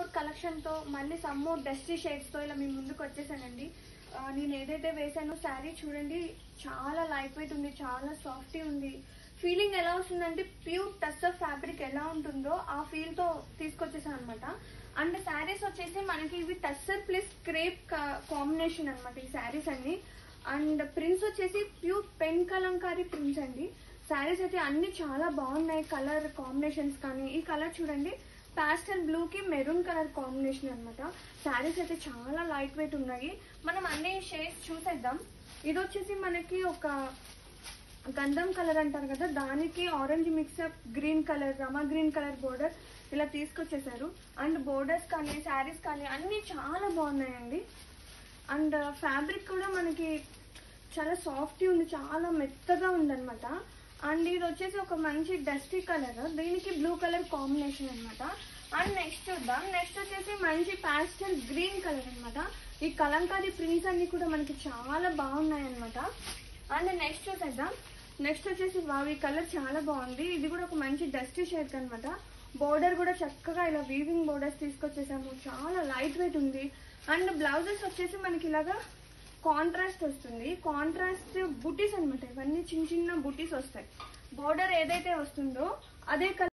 more కలెక్షన్తో మళ్ళీ some more dusty షేడ్స్తో ఇలా మీ ముందుకు వచ్చేసానండి ఆ, నేను ఏదైతే వేసానో శారీ చూడండి చాలా లైట్ వెయిట్ ఉంది చాలా సాఫ్టీ ఉంది ఫీలింగ్ ఎలా వస్తుందంటే ప్యూర్ టస్సర్ ఫ్యాబ్రిక్ ఎలా ఉంటుందో ఆ ఫీల్తో తీసుకొచ్చేసాను అనమాట అండ్ శారీస్ వచ్చేసి మనకి ఇవి టస్సర్ ప్లస్ క్రేప్ కాంబినేషన్ అన్నమాట ఈ శారీస్ అన్ని అండ్ ప్రింట్స్ వచ్చేసి ప్యూర్ పెన్ కలంకారీ ప్రింట్స్ అండి శారీస్ అయితే అన్ని చాలా బాగున్నాయి కలర్ కాంబినేషన్స్ కానీ ఈ కలర్ చూడండి పాస్టల్ బ్లూ కి మెరూన్ కలర్ కాంబినేషన్ అన్నమాట శారీస్ అయితే చాలా లైట్ వెయిట్ ఉన్నాయి మనం అన్ని షేడ్స్ చూసేద్దాం ఇది వచ్చేసి మనకి ఒక గంధం కలర్ అంటారు కదా దానికి ఆరెంజ్ మిక్సప్ గ్రీన్ కలర్ రమా గ్రీన్ కలర్ బోర్డర్ ఇలా తీసుకొచ్చేసారు అండ్ బోర్డర్స్ కానీ శారీస్ కానీ అన్నీ చాలా బాగున్నాయండి అండ్ ఫ్యాబ్రిక్ కూడా మనకి చాలా సాఫ్ట్ ఉంది చాలా మెత్తగా ఉందన్నమాట అండ్ ఇది వచ్చేసి ఒక మంచి డస్టీ కలర్ దీనికి బ్లూ కలర్ కాంబినేషన్ అన్నమాట అండ్ నెక్స్ట్ చూద్దాం నెక్స్ట్ వచ్చేసి మంచి పాస్టల్ గ్రీన్ కలర్ అన్నమాట ఈ కలంకారీ ప్రింట్స్ అన్ని కూడా మనకి చాలా బాగున్నాయి అన్నమాట అండ్ నెక్స్ట్ చూసేద్దాం నెక్స్ట్ వచ్చేసి వావ్ ఈ కలర్ చాలా బాగుంది ఇది కూడా ఒక మంచి డస్టీ షేడ్ అన్నమాట బోర్డర్ కూడా చక్కగా ఇలా వీవింగ్ బోర్డర్స్ తీసుకొచ్చేసాము చాలా లైట్ వెయిట్ ఉంది అండ్ బ్లౌజెస్ వచ్చేసి మనకి ఇలాగా కాంట్రాస్ట్ వస్తుంది కాంట్రాస్ట్ బుటీస్ అన్నమాట ఇవన్నీ చిన్న చిన్న బుటీస్ వస్తాయి బోర్డర్ ఏదైతే వస్తుందో అదే కలర్